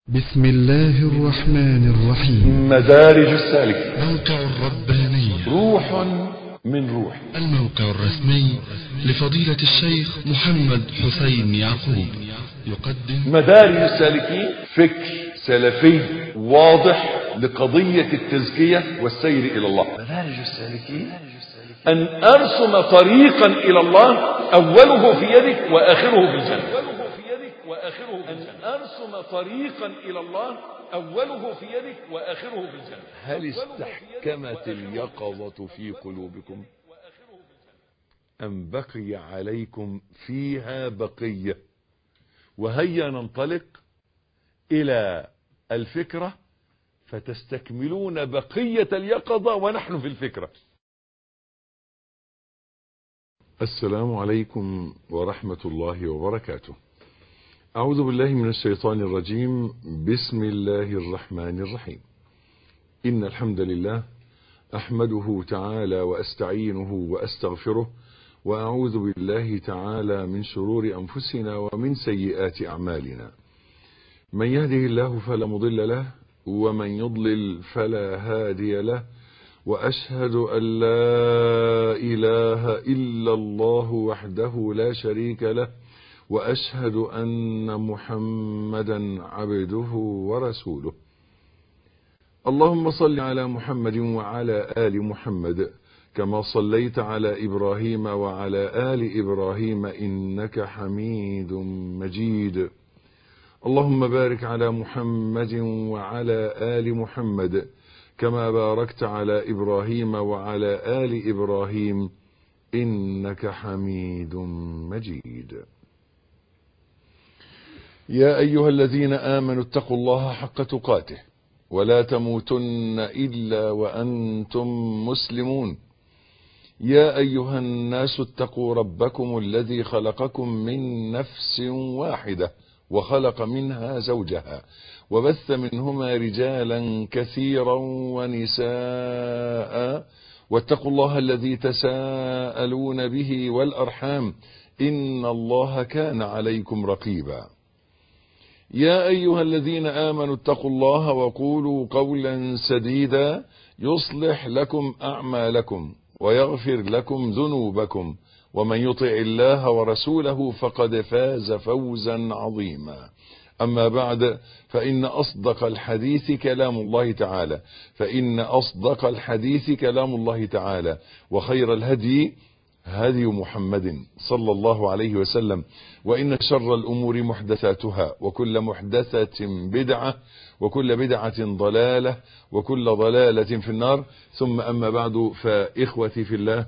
بسم الله الرحمن الرحيم مدارج السالك موقع الربانية روح من روح الموقع الرسمي لفضيلة الشيخ محمد حسين يعقوب يقدم مدارج السالكين فكر سلفي واضح لقضية التزكية والسير إلى الله مدارج السالكين أن أرسم طريقا إلى الله أوله في يدك وآخره في الجنة أن أرسم طريقا إلى الله أوله في يدك وآخره في الجنة هل استحكمت اليقظة في قلوبكم أم بقي عليكم فيها بقية وهيا ننطلق إلى الفكرة فتستكملون بقية اليقظة ونحن في الفكرة السلام عليكم ورحمة الله وبركاته أعوذ بالله من الشيطان الرجيم بسم الله الرحمن الرحيم إن الحمد لله أحمده تعالى وأستعينه وأستغفره وأعوذ بالله تعالى من شرور أنفسنا ومن سيئات أعمالنا من يهده الله فلا مضل له ومن يضلل فلا هادي له وأشهد أن لا إله إلا الله وحده لا شريك له واشهد ان محمدا عبده ورسوله اللهم صل على محمد وعلى ال محمد كما صليت على ابراهيم وعلى ال ابراهيم انك حميد مجيد اللهم بارك على محمد وعلى ال محمد كما باركت على ابراهيم وعلى ال ابراهيم انك حميد مجيد يا أيها الذين آمنوا اتقوا الله حق تقاته ولا تموتن إلا وأنتم مسلمون يا أيها الناس اتقوا ربكم الذي خلقكم من نفس واحدة وخلق منها زوجها وبث منهما رجالا كثيرا ونساء واتقوا الله الذي تساءلون به والأرحام إن الله كان عليكم رقيبا يا أيها الذين آمنوا اتقوا الله وقولوا قولا سديدا يصلح لكم أعمالكم ويغفر لكم ذنوبكم ومن يطع الله ورسوله فقد فاز فوزا عظيما أما بعد فإن أصدق الحديث كلام الله تعالى فإن أصدق الحديث كلام الله تعالى وخير الهدي هدي محمد صلى الله عليه وسلم وإن شر الأمور محدثاتها وكل محدثة بدعة وكل بدعة ضلالة وكل ضلالة في النار ثم أما بعد فإخوتي في الله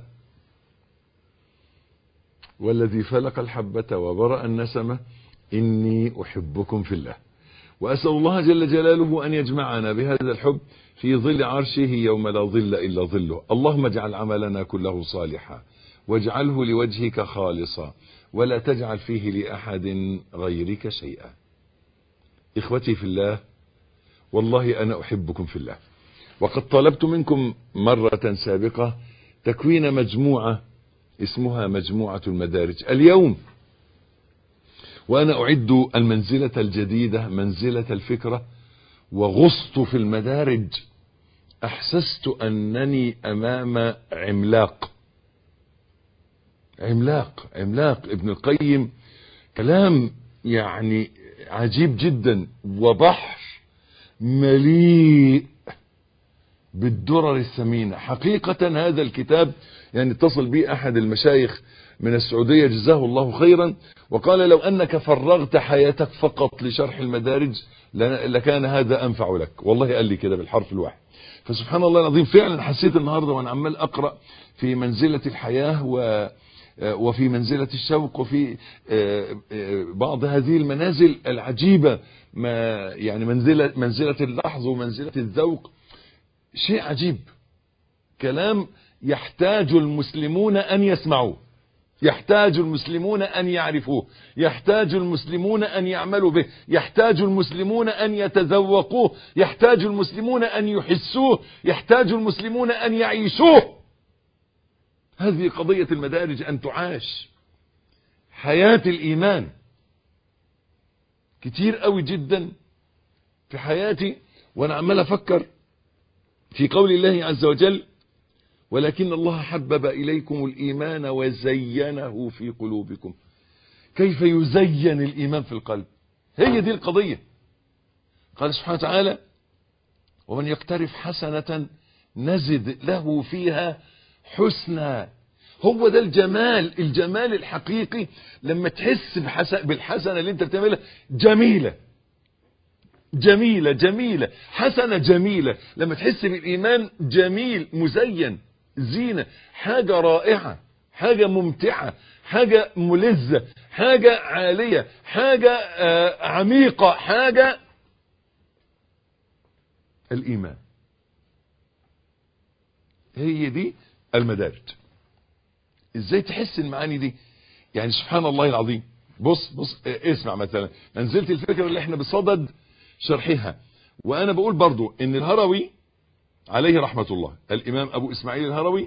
والذي فلق الحبة وبرأ النسمة إني أحبكم في الله وأسأل الله جل جلاله أن يجمعنا بهذا الحب في ظل عرشه يوم لا ظل إلا ظله اللهم اجعل عملنا كله صالحا واجعله لوجهك خالصا ولا تجعل فيه لأحد غيرك شيئا إخوتي في الله والله أنا أحبكم في الله وقد طلبت منكم مرة سابقة تكوين مجموعة اسمها مجموعة المدارج اليوم وأنا أعد المنزلة الجديدة منزلة الفكرة وغصت في المدارج أحسست أنني أمام عملاق عملاق عملاق ابن القيم كلام يعني عجيب جدا وبحر مليء بالدرر الثمينة حقيقة هذا الكتاب يعني اتصل بي أحد المشايخ من السعودية جزاه الله خيرا وقال لو أنك فرغت حياتك فقط لشرح المدارج لكان هذا أنفع لك والله قال لي كده بالحرف الواحد فسبحان الله العظيم فعلا حسيت النهاردة وأنا عمال أقرأ في منزلة الحياة و وفي منزلة الشوق وفي بعض هذه المنازل العجيبة ما يعني منزلة, منزلة اللحظ ومنزلة الذوق شيء عجيب كلام يحتاج المسلمون أن يسمعوه يحتاج المسلمون أن يعرفوه يحتاج المسلمون أن يعملوا به يحتاج المسلمون أن يتذوقوه يحتاج المسلمون أن يحسوه يحتاج المسلمون أن يعيشوه هذه قضية المدارج أن تعاش حياة الإيمان كتير قوي جدا في حياتي وانا عمال افكر في قول الله عز وجل ولكن الله حبب اليكم الايمان وزينه في قلوبكم كيف يزين الايمان في القلب هي دي القضيه قال سبحانه وتعالى ومن يقترف حسنه نزد له فيها حسنى هو ده الجمال الجمال الحقيقي لما تحس بحسن بالحسنه اللي انت بتعملها جميله جميلة جميلة حسنة جميلة لما تحس بالإيمان جميل مزين زينة حاجة رائعة حاجة ممتعة حاجة ملذة حاجة عالية حاجة آه عميقة حاجة الإيمان هي دي المدارج ازاي تحس المعاني دي يعني سبحان الله العظيم بص بص آه اسمع مثلا منزلت الفكرة اللي احنا بصدد شرحها وانا بقول برضو ان الهروي عليه رحمة الله الامام ابو اسماعيل الهروي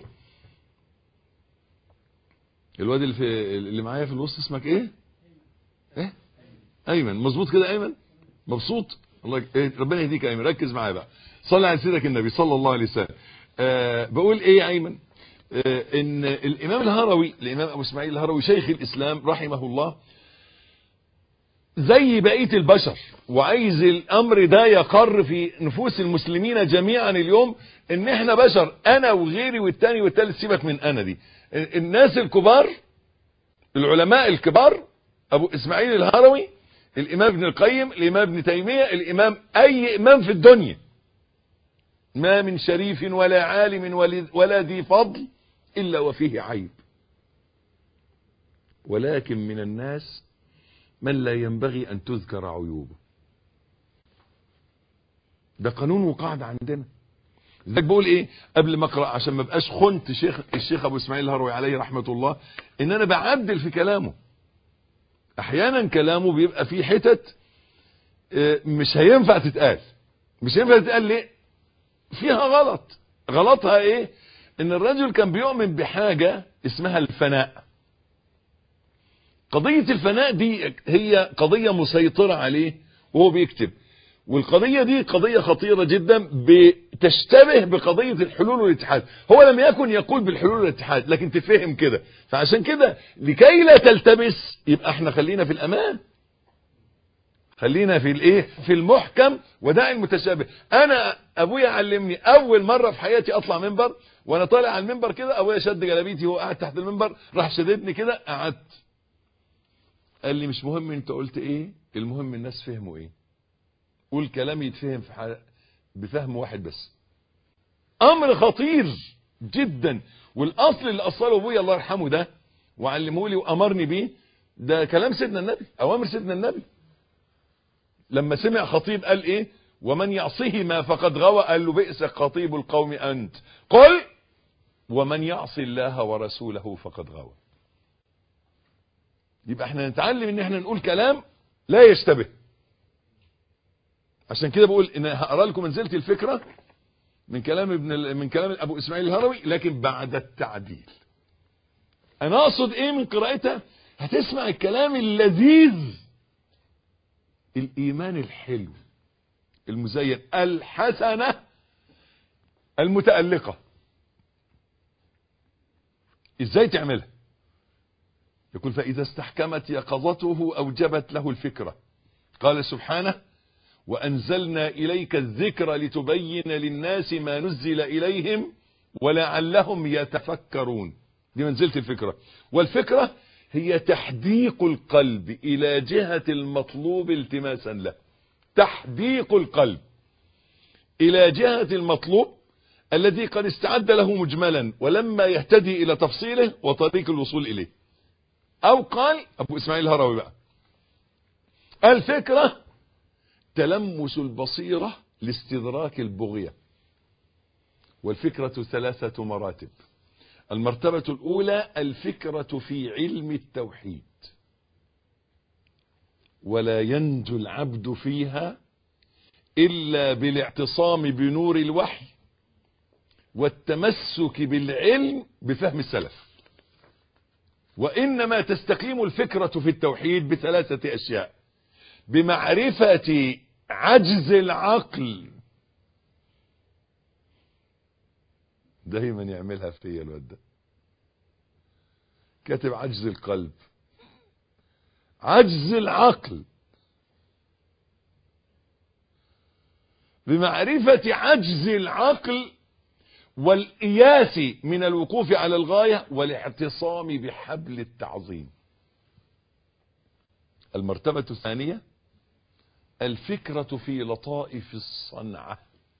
الواد اللي, في اللي معايا في الوسط اسمك ايه ايه ايمن مظبوط كده ايمن مبسوط الله إيه ربنا يهديك يا ايمن ركز معايا بقى صلي على سيدك النبي صلى الله عليه وسلم آه بقول ايه يا ايمن آه ان الامام الهروي الامام ابو اسماعيل الهروي شيخ الاسلام رحمه الله زي بقية البشر وعايز الامر ده يقر في نفوس المسلمين جميعا اليوم ان احنا بشر انا وغيري والتاني والتالت سيبك من انا دي الناس الكبار العلماء الكبار ابو اسماعيل الهروي الامام ابن القيم الامام ابن تيمية الامام اي امام في الدنيا ما من شريف ولا عالم ولا ذي فضل الا وفيه عيب ولكن من الناس من لا ينبغي ان تذكر عيوبه ده قانون وقاعدة عندنا ذلك بقول ايه قبل ما اقرا عشان ما بقاش خنت شيخ الشيخ ابو اسماعيل الهروي عليه رحمه الله ان انا بعدل في كلامه احيانا كلامه بيبقى فيه حتت مش هينفع تتقال مش هينفع تتقال ليه فيها غلط غلطها ايه ان الرجل كان بيؤمن بحاجة اسمها الفناء قضية الفناء دي هي قضية مسيطرة عليه وهو بيكتب والقضية دي قضية خطيرة جدا بتشتبه بقضية الحلول والاتحاد هو لم يكن يقول بالحلول والاتحاد لكن تفهم كده فعشان كده لكي لا تلتبس يبقى احنا خلينا في الامان خلينا في الايه في المحكم وداعي المتشابه انا ابويا علمني اول مرة في حياتي اطلع منبر وانا طالع على المنبر كده ابويا شد جلابيتي وهو قاعد تحت المنبر راح شددني كده قعدت قال لي مش مهم انت قلت ايه المهم الناس فهموا ايه قول كلام يتفهم في حال بفهم واحد بس امر خطير جدا والاصل اللي اصله ابويا الله يرحمه ده وعلمه لي وامرني بيه ده كلام سيدنا النبي اوامر سيدنا النبي لما سمع خطيب قال ايه ومن يعصهما فقد غوى قال له بئس خطيب القوم انت قل ومن يعص الله ورسوله فقد غوى يبقى احنا نتعلم ان احنا نقول كلام لا يشتبه عشان كده بقول ان هقرا لكم منزلة الفكرة من كلام ابن من كلام ابو اسماعيل الهروي لكن بعد التعديل انا اقصد ايه من قراءتها هتسمع الكلام اللذيذ الايمان الحلو المزين الحسنة المتألقة ازاي تعملها يقول فاذا استحكمت يقظته اوجبت له الفكرة قال سبحانه وأنزلنا إليك الذكر لتبين للناس ما نزل إليهم ولعلهم يتفكرون دي منزلة الفكرة والفكرة هي تحديق القلب إلى جهة المطلوب التماسا له تحديق القلب إلى جهة المطلوب الذي قد استعد له مجملا ولما يهتدي إلى تفصيله وطريق الوصول إليه أو قال أبو إسماعيل الهروي بقى الفكرة تلمس البصيرة لاستدراك البغية والفكرة ثلاثة مراتب المرتبة الأولى الفكرة في علم التوحيد ولا ينجو العبد فيها إلا بالاعتصام بنور الوحي والتمسك بالعلم بفهم السلف وإنما تستقيم الفكرة في التوحيد بثلاثة أشياء بمعرفة عجز العقل دايما يعملها فيا الواد ده كاتب عجز القلب عجز العقل بمعرفة عجز العقل والإياس من الوقوف على الغاية والاعتصام بحبل التعظيم المرتبة الثانية الفكرة في لطائف الصنعة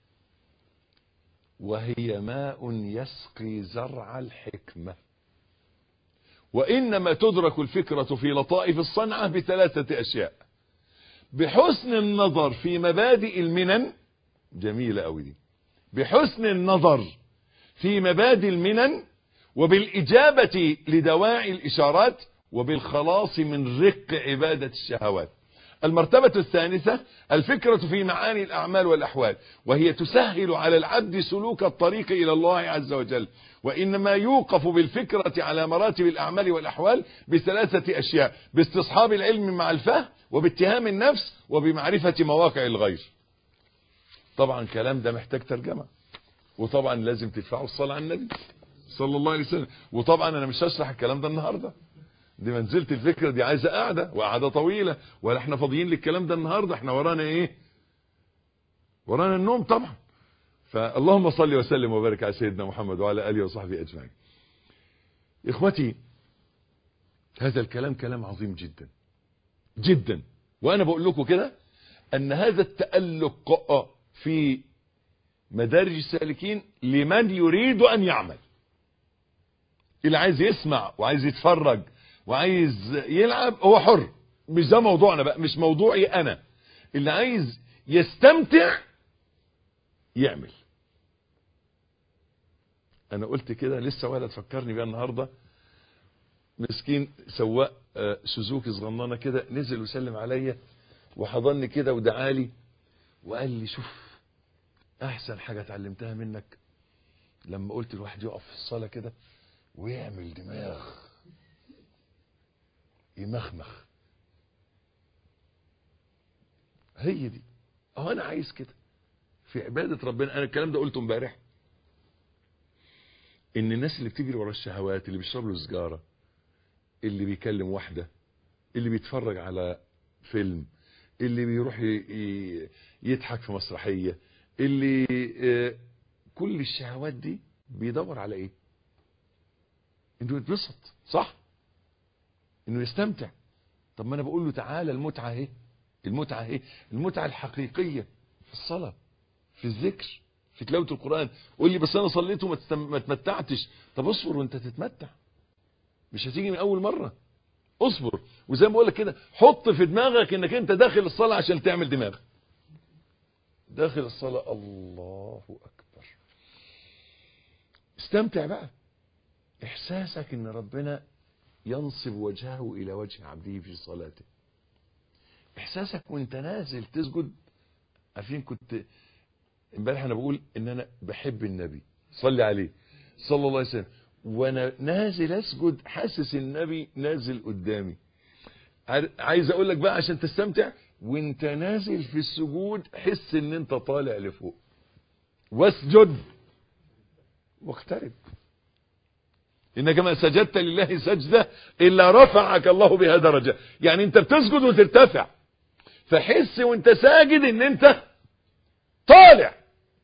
وهي ماء يسقي زرع الحكمة وإنما تدرك الفكرة في لطائف الصنعة بثلاثة أشياء بحسن النظر في مبادئ المنن جميلة أوي دي بحسن النظر في مبادئ المنن وبالإجابة لدواعي الإشارات وبالخلاص من رق عبادة الشهوات المرتبة الثالثة الفكرة في معاني الأعمال والأحوال وهي تسهل على العبد سلوك الطريق إلى الله عز وجل وإنما يوقف بالفكرة على مراتب الأعمال والأحوال بثلاثة أشياء باستصحاب العلم مع الفهم وباتهام النفس وبمعرفة مواقع الغير طبعا كلام ده محتاج ترجمة وطبعا لازم تدفعوا الصلاة على النبي صلى الله عليه وسلم وطبعا انا مش هشرح الكلام ده النهارده دي منزلة الفكرة دي عايزة قاعدة وقعدة طويلة ولا احنا فاضيين للكلام ده النهاردة احنا ورانا ايه ورانا النوم طبعا فاللهم صل وسلم وبارك على سيدنا محمد وعلى اله وصحبه اجمعين اخوتي هذا الكلام كلام عظيم جدا جدا وانا بقول لكم كده ان هذا التألق في مدارج السالكين لمن يريد ان يعمل اللي عايز يسمع وعايز يتفرج وعايز يلعب هو حر مش ده موضوعنا بقى مش موضوعي انا اللي عايز يستمتع يعمل انا قلت كده لسه ولد فكرني بيها النهارده مسكين سواق آه، سوزوكي صغننه كده نزل وسلم عليا وحضني كده ودعالي وقال لي شوف احسن حاجه اتعلمتها منك لما قلت الواحد يقف في الصلاه كده ويعمل دماغ يمخمخ هي دي اه انا عايز كده في عباده ربنا انا الكلام ده قلته امبارح ان الناس اللي بتجري ورا الشهوات اللي بيشرب له سجاره اللي بيكلم واحده اللي بيتفرج على فيلم اللي بيروح ي- ي- يضحك في مسرحيه اللي آه، كل الشهوات دي بيدور على ايه انه يتبسط صح انه يستمتع طب ما انا بقول له تعالى المتعه اهي المتعه اهي المتعه الحقيقيه في الصلاه في الذكر في تلاوه القران قول لي بس انا صليت وما تستم- ما تمتعتش طب اصبر وانت تتمتع مش هتيجي من اول مره اصبر وزي ما بقول لك كده حط في دماغك انك انت داخل الصلاه عشان تعمل دماغ داخل الصلاه الله اكبر استمتع بقى احساسك ان ربنا ينصب وجهه الى وجه عبده في صلاته احساسك وانت نازل تسجد عارفين كنت امبارح انا بقول ان انا بحب النبي صلي عليه صلى الله عليه وسلم وانا نازل اسجد حاسس النبي نازل قدامي عار- عايز اقول لك بقى عشان تستمتع وانت نازل في السجود حس ان انت طالع لفوق واسجد واقترب انك ما سجدت لله سجده الا رفعك الله بها درجه يعني انت بتسجد وترتفع فحس وانت ساجد ان انت طالع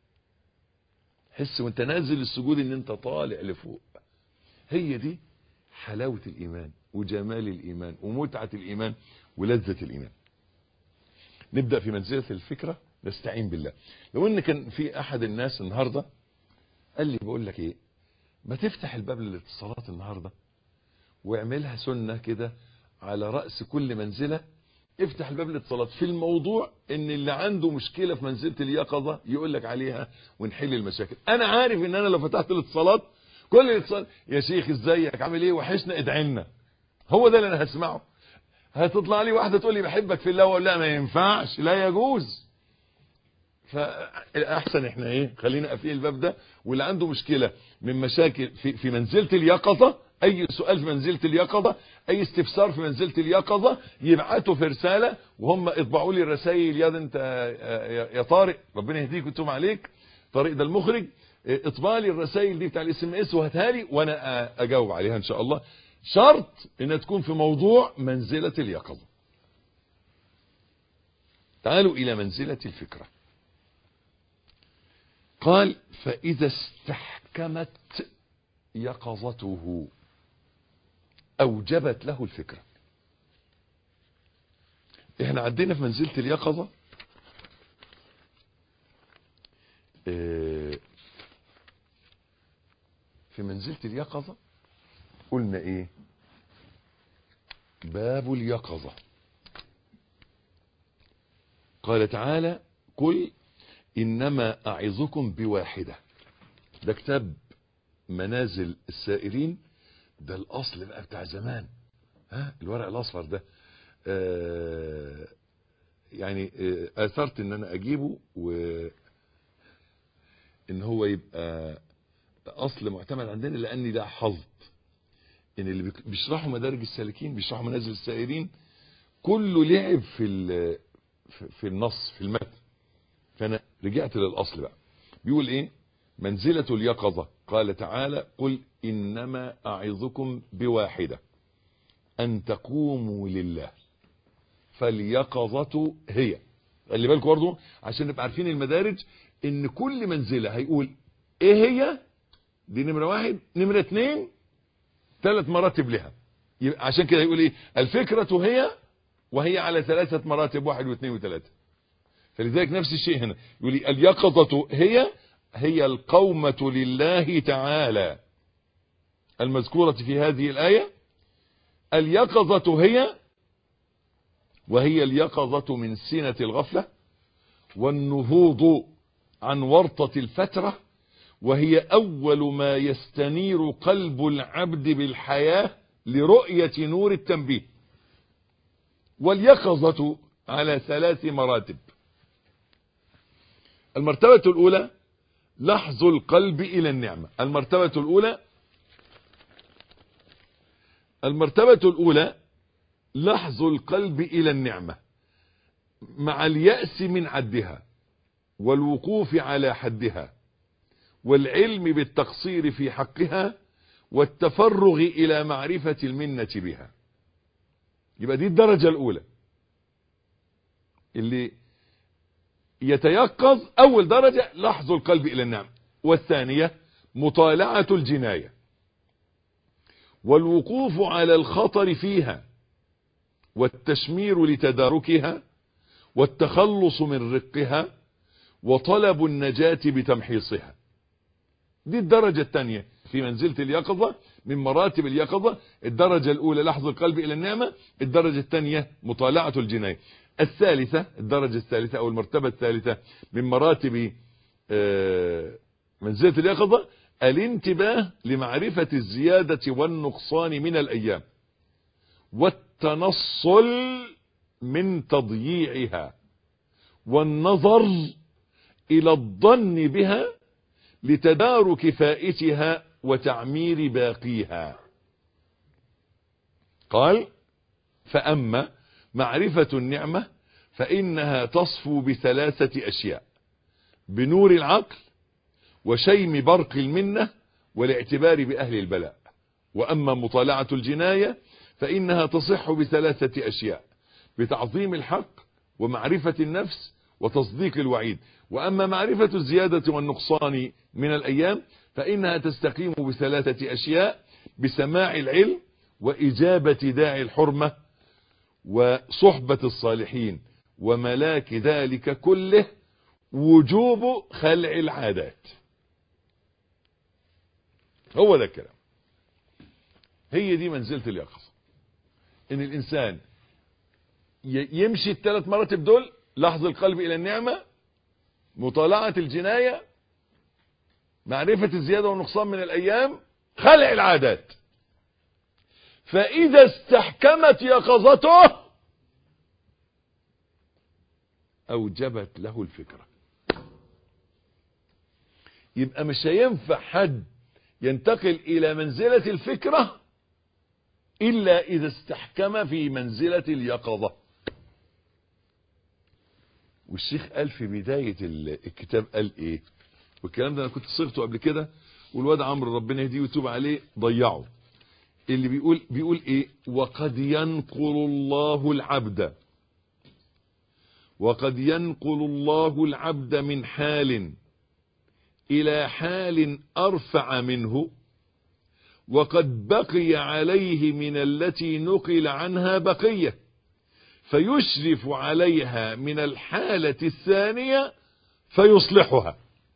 حس وانت نازل السجود ان انت طالع لفوق هي دي حلاوة الايمان وجمال الايمان ومتعة الايمان ولذة الايمان نبدأ في منزلة الفكرة نستعين بالله لو ان كان في احد الناس النهاردة قال لي بقول لك ايه ما تفتح الباب للاتصالات النهاردة واعملها سنة كده على رأس كل منزلة افتح الباب للاتصالات في الموضوع ان اللي عنده مشكلة في منزلة اليقظة يقول لك عليها ونحل المشاكل انا عارف ان انا لو فتحت الاتصالات كل الاتصال يا شيخ ازيك عامل ايه وحشنا ادعي لنا هو ده اللي انا هسمعه هتطلع لي واحدة تقول لي بحبك في الله ولا لا ما ينفعش لا يجوز فاحسن احنا ايه خلينا قافلين الباب ده واللي عنده مشكله من مشاكل في, في منزله اليقظه اي سؤال في منزلة اليقظة اي استفسار في منزلة اليقظة يبعتوا في رسالة وهم اطبعوا لي الرسائل يا ده انت يا- يا طارق ربنا يهديك ويتوب عليك طارق ده المخرج اطبع لي الرسائل دي بتاع الاس ام اس وهاتها لي وانا اجاوب عليها ان شاء الله شرط انها تكون في موضوع منزلة اليقظة تعالوا الى منزلة الفكرة قال فاذا استحكمت يقظته اوجبت له الفكرة احنا عدينا في منزلة اليقظة اه، في منزلة اليقظة قلنا ايه باب اليقظة قال تعالى قل انما اعظكم بواحدة ده كتاب منازل السائرين ده الاصل بقى بتاع زمان ها الورق الاصفر ده آه يعني آه اثرت ان انا اجيبه و ان هو يبقى اصل معتمد عندنا لاني ده حظت ان اللي بيك- بيشرحوا مدارج السالكين بيشرحوا منازل السائرين كله لعب في ال- في- في النص في المتن فانا رجعت للاصل بقى بيقول ايه منزلة اليقظة قال تعالى قل انما اعظكم بواحدة ان تقوموا لله فاليقظة هي خلي بالكم برضه عشان نبقى عارفين المدارج ان كل منزلة هيقول ايه هي دي نمرة واحد نمرة اتنين ثلاث مراتب لها يبقى عشان كده يقول ايه الفكرة هي وهي على ثلاثة مراتب واحد واثنين وثلاثة فلذلك نفس الشيء هنا يقول لي اليقظة هي هي القومة لله تعالى المذكورة في هذه الآية اليقظة هي وهي اليقظة من سنة الغفلة والنهوض عن ورطة الفترة وهي أول ما يستنير قلب العبد بالحياة لرؤية نور التنبيه واليقظة على ثلاث مراتب المرتبة الأولى لحظ القلب إلى النعمة المرتبة الأولى المرتبة الأولى لحظ القلب إلى النعمة مع اليأس من عدها والوقوف على حدها والعلم بالتقصير في حقها والتفرغ إلى معرفة المنة بها يبقى دي الدرجة الأولى اللي يتيقظ أول درجة لحظ القلب إلى النعم والثانية مطالعة الجناية والوقوف على الخطر فيها والتشمير لتداركها والتخلص من رقها وطلب النجاة بتمحيصها دي الدرجة الثانية في منزلة اليقظة من مراتب اليقظة الدرجة الأولى لحظ القلب إلى النعمة الدرجة الثانية مطالعة الجناية الثالثة الدرجة الثالثة أو المرتبة الثالثة من مراتب آه، منزلة اليقظة الانتباه لمعرفة الزيادة والنقصان من الأيام والتنصل من تضييعها والنظر إلى الظن بها لتدارك فائتها وتعمير باقيها قال فأما معرفة النعمة فإنها تصفو بثلاثة أشياء بنور العقل وشيم برق المنة والاعتبار بأهل البلاء وأما مطالعة الجناية فإنها تصح بثلاثة أشياء بتعظيم الحق ومعرفة النفس وتصديق الوعيد وأما معرفة الزيادة والنقصان من الأيام فإنها تستقيم بثلاثة أشياء بسماع العلم وإجابة داعي الحرمة وصحبة الصالحين وملاك ذلك كله وجوب خلع العادات هو ده الكلام هي دي منزلة اليقظة ان الانسان ي- يمشي الثلاث مراتب دول لحظ القلب الى النعمة مطالعة الجناية معرفة الزيادة والنقصان من الايام خلع العادات فاذا استحكمت يقظته اوجبت له الفكرة يبقى مش هينفع حد ينتقل الى منزلة الفكرة إلا إذا استحكم في منزلة اليقظة والشيخ قال في بداية الكتاب قال إيه والكلام ده أنا كنت صيغته قبل كده والواد عمرو ربنا يهديه ويتوب عليه ضيعه اللي بيقول بيقول ايه وقد ينقل الله العبد وقد ينقل الله العبد من حال الى حال ارفع منه وقد بقي عليه من التي نقل عنها بقيه فيشرف عليها من الحاله الثانيه فيصلحها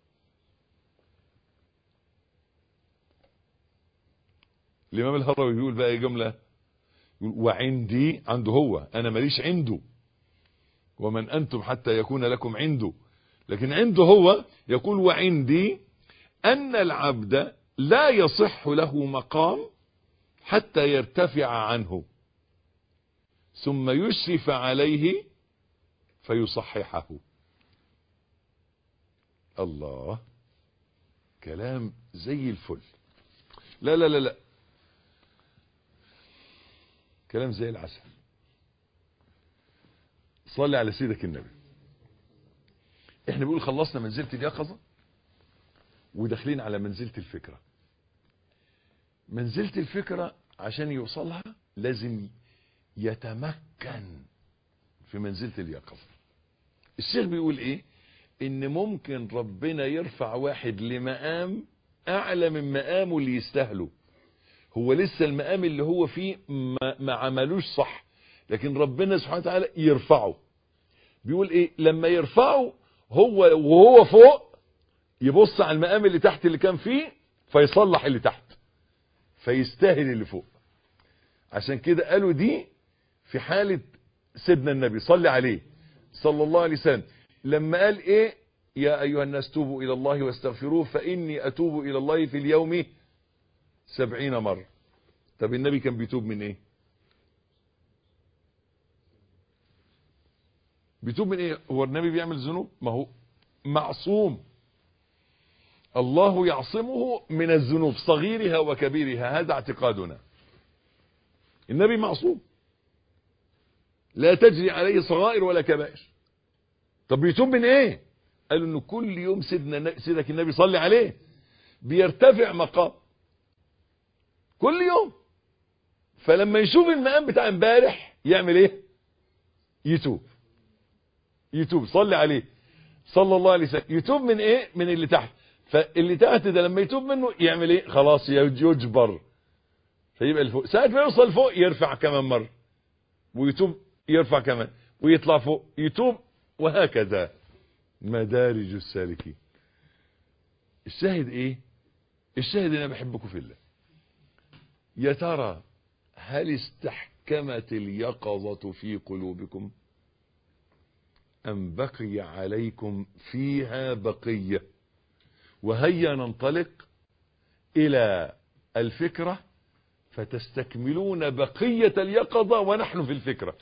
الامام الهروي بيقول بقى ايه جمله يقول وعندي عنده هو انا ماليش عنده ومن انتم حتى يكون لكم عنده لكن عنده هو يقول وعندي ان العبد لا يصح له مقام حتى يرتفع عنه ثم يشرف عليه فيصححه الله كلام زي الفل لا لا لا لا كلام زي العسل صلي على سيدك النبي احنا بنقول خلصنا منزلة اليقظة وداخلين على منزلة الفكرة منزلة الفكرة عشان يوصلها لازم يتمكن في منزلة اليقظة الشيخ بيقول ايه ان ممكن ربنا يرفع واحد لمقام اعلى من مقامه اللي يستاهله هو لسه المقام اللي هو فيه ما, ما عملوش صح لكن ربنا سبحانه وتعالى يرفعه بيقول ايه لما يرفعه هو وهو فوق يبص على المقام اللي تحت اللي كان فيه فيصلح اللي تحت فيستاهل اللي فوق عشان كده قالوا دي في حالة سيدنا النبي صلي عليه صلى الله عليه وسلم لما قال ايه يا ايها الناس توبوا الى الله واستغفروه فاني اتوب الى الله في اليوم سبعين مرة طب النبي كان بيتوب من ايه بيتوب من ايه هو النبي بيعمل ذنوب ما هو معصوم الله يعصمه من الذنوب صغيرها وكبيرها هذا اعتقادنا النبي معصوم لا تجري عليه صغائر ولا كبائر طب بيتوب من ايه قالوا انه كل يوم سيدنا سيدك النبي صلي عليه بيرتفع مقام كل يوم فلما يشوف المقام بتاع امبارح يعمل ايه يتوب يتوب صلي عليه صلى الله عليه وسلم يتوب من ايه من اللي تحت فاللي تحت ده لما يتوب منه يعمل ايه خلاص يجبر فيبقى الفوق ساعة ما يوصل فوق يرفع كمان مرة ويتوب يرفع كمان ويطلع فوق يتوب وهكذا مدارج السالكين الشاهد ايه الشاهد انا بحبكم في الله يا ترى هل استحكمت اليقظة في قلوبكم أم بقي عليكم فيها بقية وهيا ننطلق إلى الفكرة فتستكملون بقية اليقظة ونحن في الفكرة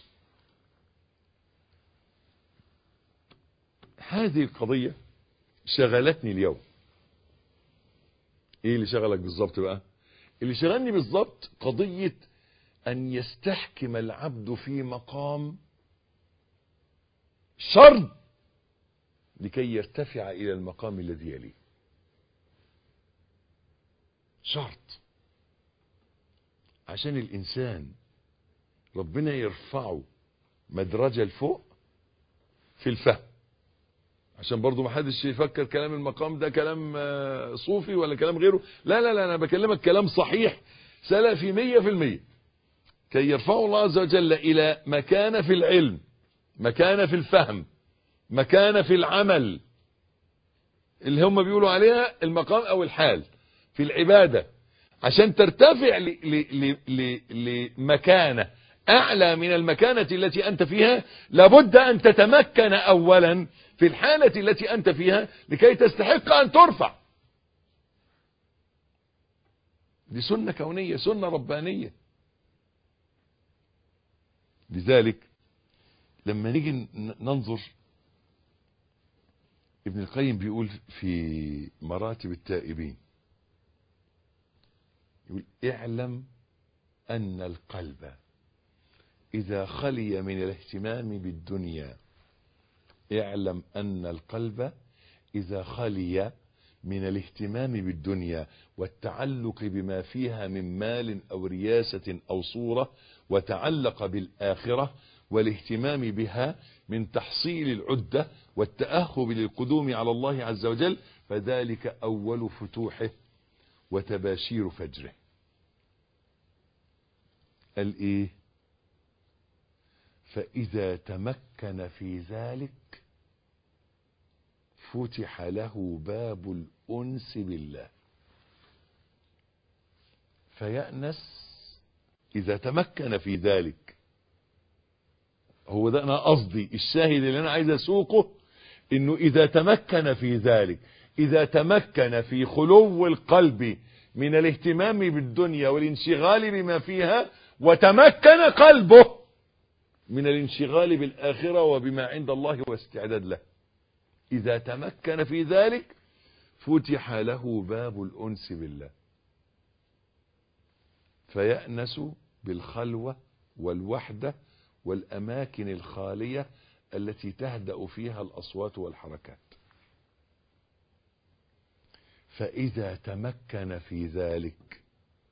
هذه القضية شغلتني اليوم ايه اللي شغلك بالظبط بقى اللي شغلني بالظبط قضية ان يستحكم العبد في مقام شرط لكي يرتفع الى المقام الذي يليه شرط عشان الانسان ربنا يرفعه مدرجة لفوق في الفهم عشان برضو ما حدش يفكر كلام المقام ده كلام صوفي ولا كلام غيره لا لا لا انا بكلمك كلام صحيح سلفي مية في المية كي يرفعه الله عز وجل الى مكان في العلم مكان في الفهم مكان في العمل اللي هم بيقولوا عليها المقام او الحال في العبادة عشان ترتفع لمكانة اعلى من المكانة التي انت فيها لابد ان تتمكن اولا في الحالة التي انت فيها لكي تستحق ان ترفع دي سنة كونية سنة ربانية لذلك لما نيجي ننظر ابن القيم بيقول في مراتب التائبين يقول اعلم أن القلب إذا خلي من الاهتمام بالدنيا اعلم أن القلب إذا خلي من الاهتمام بالدنيا والتعلق بما فيها من مال أو رياسة أو صورة وتعلق بالآخرة والاهتمام بها من تحصيل العدة والتأهب للقدوم على الله عز وجل فذلك أول فتوحه وتباشير فجره قال إيه فإذا تمكن في ذلك فتح له باب الأنس بالله فيأنس إذا تمكن في ذلك هو ده أنا قصدي الشاهد اللي أنا عايز أسوقه إنه إذا تمكن في ذلك إذا تمكن في خلو القلب من الاهتمام بالدنيا والانشغال بما فيها وتمكن قلبه من الانشغال بالآخرة وبما عند الله واستعداد له إذا تمكن في ذلك فتح له باب الأنس بالله فيأنس بالخلوة والوحدة والأماكن الخالية التي تهدأ فيها الأصوات والحركات فإذا تمكن في ذلك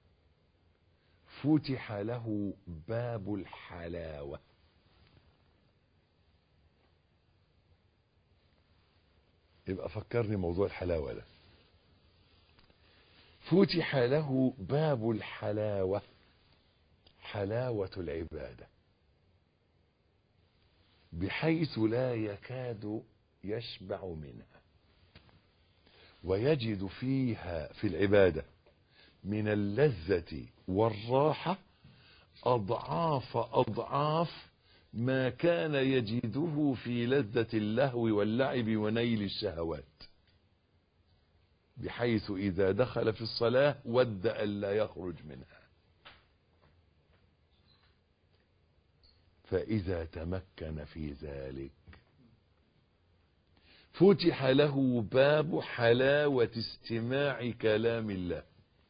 فتح له باب الحلاوة يبقى فكرني موضوع الحلاوة ده فتح له باب الحلاوة حلاوة العبادة بحيث لا يكاد يشبع منها ويجد فيها في العبادة من اللذة والراحة أضعاف أضعاف ما كان يجده في لذة اللهو واللعب ونيل الشهوات بحيث إذا دخل في الصلاة ود أن لا يخرج منها فإذا تمكن في ذلك فتح له باب حلاوة استماع كلام الله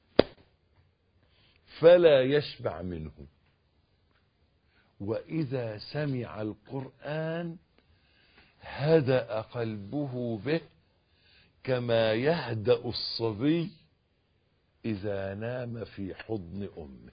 فلا يشبع منه وإذا سمع القرآن هدأ قلبه به كما يهدأ الصبي إذا نام في حضن أمه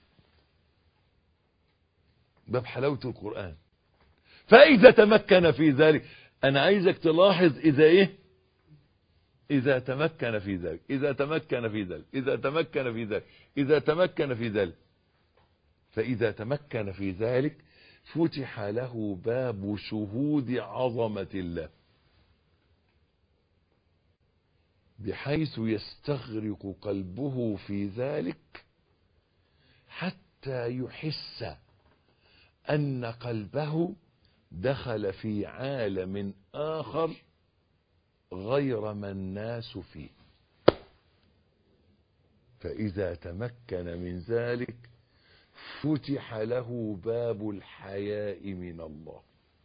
ده بحلاوة القرآن فإذا تمكن في ذلك أنا عايزك تلاحظ إذا إيه إذا تمكن في ذلك إذا تمكن في ذلك إذا تمكن في ذلك إذا تمكن في ذلك فإذا تمكن في ذلك فتح له باب شهود عظمة الله بحيث يستغرق قلبه في ذلك حتى يحس أن قلبه دخل في عالم آخر غير ما الناس فيه فإذا تمكن من ذلك فتح له باب الحياء من الله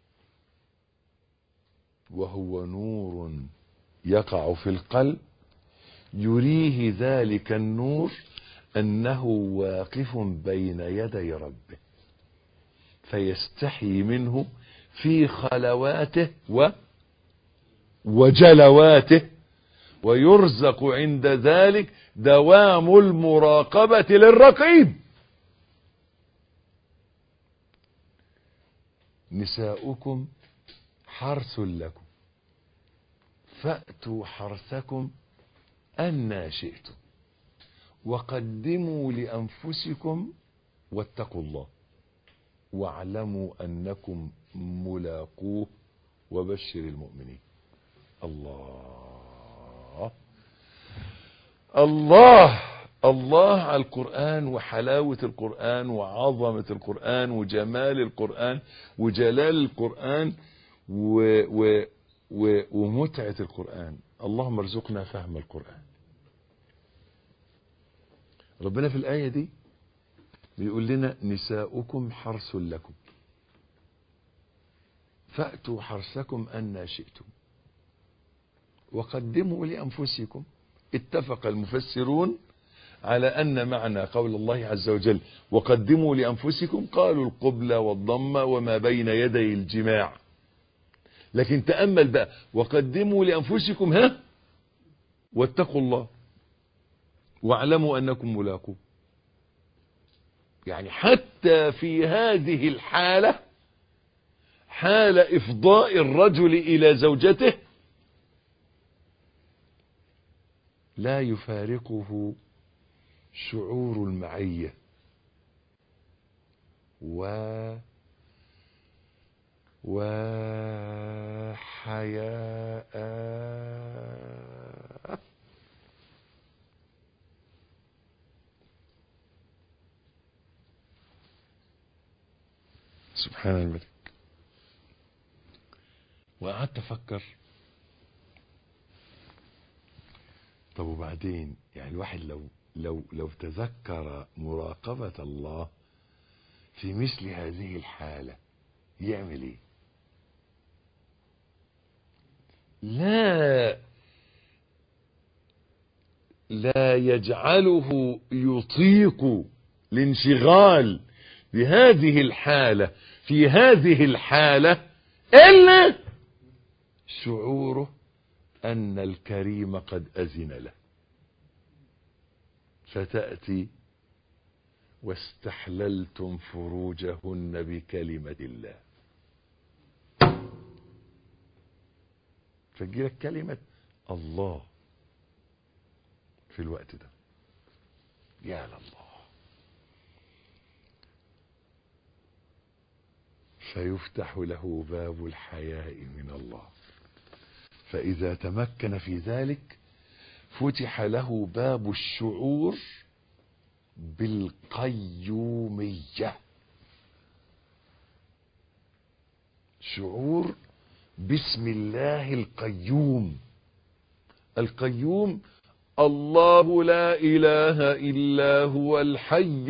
وهو نور يقع في القلب يريه ذلك النور أنه واقف بين يدي ربه فيستحي منه في خلواته و وجلواته ويرزق عند ذلك دوام المراقبة للرقيب نساؤكم حرث لكم فأتوا حرثكم أنا شئتم وقدموا لأنفسكم واتقوا الله واعلموا أنكم ملاقوه وبشر المؤمنين الله الله الله على القرآن وحلاوة القرآن وعظمة القرآن وجمال القرآن وجلال القرآن و و و ومتعة القرآن اللهم ارزقنا فهم القرآن ربنا في الآية دي بيقول لنا نساؤكم حرث لكم فأتوا حرثكم أن شئتم وقدموا لأنفسكم اتفق المفسرون على أن معنى قول الله عز وجل وقدموا لأنفسكم قالوا القبلة والضمة وما بين يدي الجماع لكن تأمل بقى وقدموا لأنفسكم ها واتقوا الله واعلموا أنكم ملاقوه يعني حتى في هذه الحالة حال إفضاء الرجل إلى زوجته لا يفارقه شعور المعية و وحياء سبحان الملك وقعدت افكر طب وبعدين يعني الواحد لو لو لو تذكر مراقبة الله في مثل هذه الحالة يعمل ايه لا لا يجعله يطيق الانشغال بهذه الحالة في هذه الحالة إلا شعوره أن الكريم قد أذن له فتأتي واستحللتم فروجهن بكلمة الله فجيلك كلمة الله في الوقت ده يا الله فيفتح له باب الحياء من الله فإذا تمكن في ذلك فتح له باب الشعور بالقيومية شعور بسم الله القيوم القيوم الله لا إله إلا هو الحي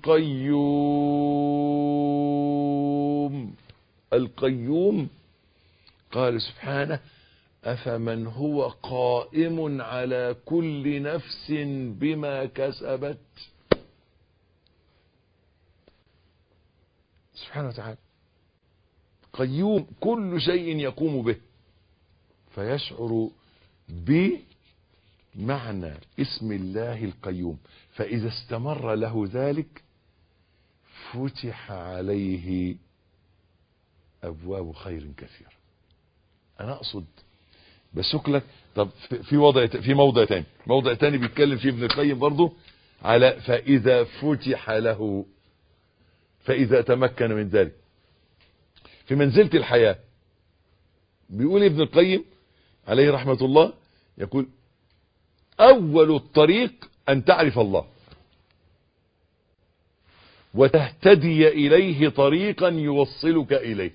القيوم القيوم قال سبحانه أفمن هو قائم على كل نفس بما كسبت سبحانه وتعالى قيوم كل شيء يقوم به فيشعر بمعنى اسم الله القيوم فإذا استمر له ذلك فتح عليه أبواب خير كثيرة أنا أقصد بسوق لك طب في وضع في موضع تاني موضع تاني بيتكلم فيه ابن القيم برضه على فإذا فتح له فإذا تمكن من ذلك في منزلة الحياة بيقول ابن القيم عليه رحمة الله يقول أول الطريق أن تعرف الله وتهتدي إليه طريقا يوصلك إليه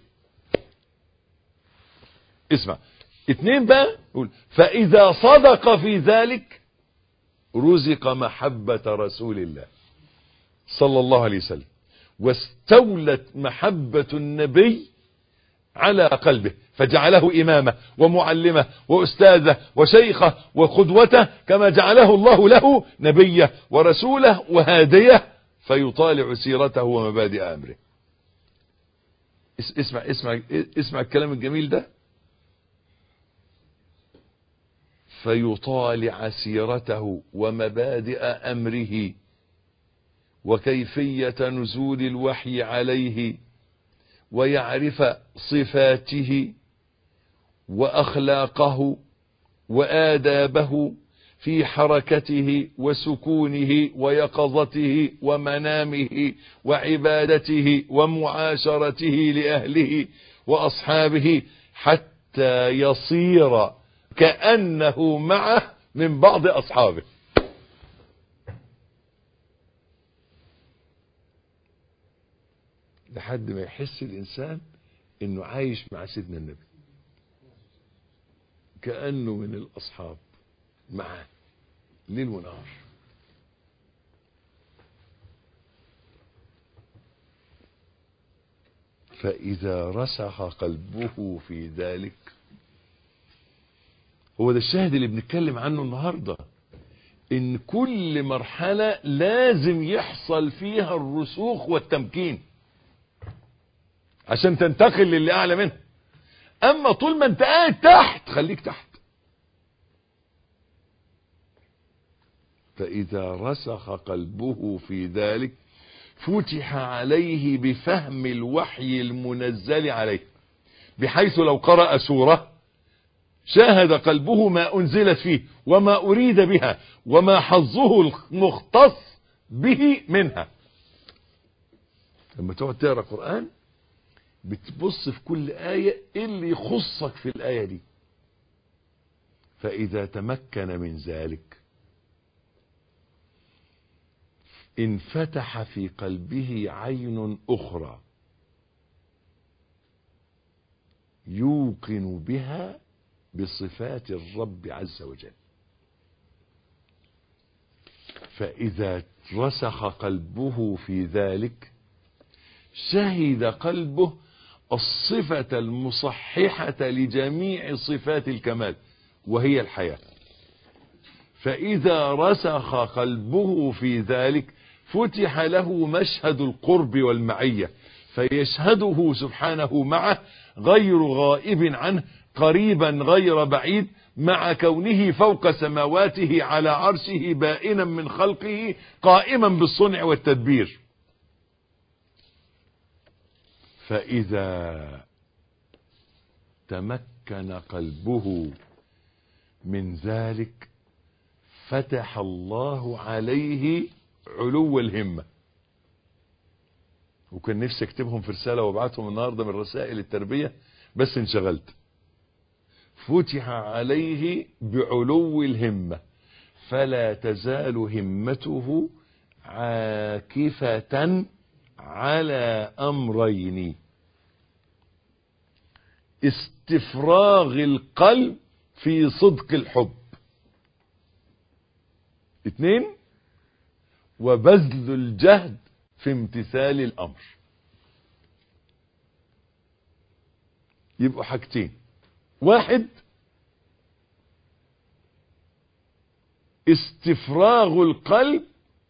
اسمع اتنين بقى يقول فإذا صدق في ذلك رزق محبة رسول الله صلى الله عليه وسلم واستولت محبة النبي على قلبه فجعله إمامه ومعلمه وأستاذه وشيخه وقدوته كما جعله الله له نبيه ورسوله وهاديه فيطالع سيرته ومبادئ أمره اسمع اسمع اسمع الكلام الجميل ده فيطالع سيرته ومبادئ أمره وكيفية نزول الوحي عليه ويعرف صفاته وأخلاقه وآدابه في حركته وسكونه ويقظته ومنامه وعبادته ومعاشرته لأهله وأصحابه حتى يصير كأنه معه من بعض أصحابه لحد ما يحس الإنسان إنه عايش مع سيدنا النبي كأنه من الأصحاب معاه ليل ونهار فإذا رسخ قلبه في ذلك هو ده الشاهد اللي بنتكلم عنه النهاردة ان كل مرحلة لازم يحصل فيها الرسوخ والتمكين عشان تنتقل للي اعلى منها اما طول ما انت قاعد تحت خليك تحت فاذا رسخ قلبه في ذلك فتح عليه بفهم الوحي المنزل عليه بحيث لو قرأ سورة شاهد قلبه ما أنزلت فيه وما أريد بها وما حظه المختص به منها لما تقعد تقرأ قرآن بتبص في كل آية إيه اللي يخصك في الآية دي فإذا تمكن من ذلك انفتح في قلبه عين أخرى يوقن بها بصفات الرب عز وجل فإذا رسخ قلبه في ذلك شهد قلبه الصفة المصححة لجميع صفات الكمال وهي الحياة فإذا رسخ قلبه في ذلك فتح له مشهد القرب والمعية فيشهده سبحانه معه غير غائب عنه قريبا غير بعيد مع كونه فوق سماواته على عرشه بائنا من خلقه قائما بالصنع والتدبير فإذا تمكن قلبه من ذلك فتح الله عليه علو الهمة وكان نفسي اكتبهم في رسالة وابعتهم النهاردة من رسائل التربية بس انشغلت فتح عليه بعلو الهمة فلا تزال همته عاكفة على أمرين استفراغ القلب في صدق الحب اثنين وبذل الجهد في امتثال الأمر يبقوا حاجتين واحد استفراغ القلب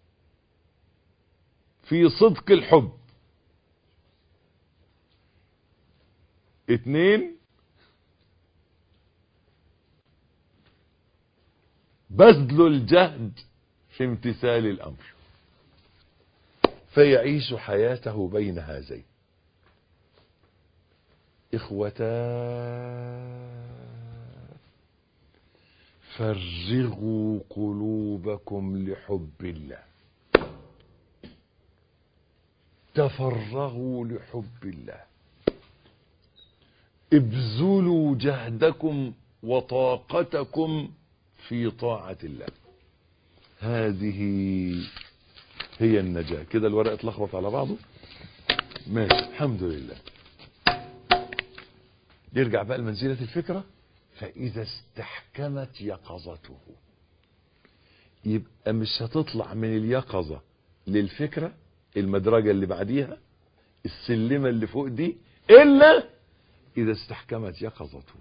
في صدق الحب اتنين بذل الجهد في امتثال الامر فيعيش حياته بين هذين اخوتا فرغوا قلوبكم لحب الله تفرغوا لحب الله ابذلوا جهدكم وطاقتكم في طاعة الله هذه هي النجاة كده الورق اتلخبط على بعضه ماشي الحمد لله يرجع بقى لمنزلة الفكرة فإذا استحكمت يقظته يبقى مش هتطلع من اليقظة للفكرة المدرجة اللي بعديها السلمة اللي فوق دي إلا إذا استحكمت يقظته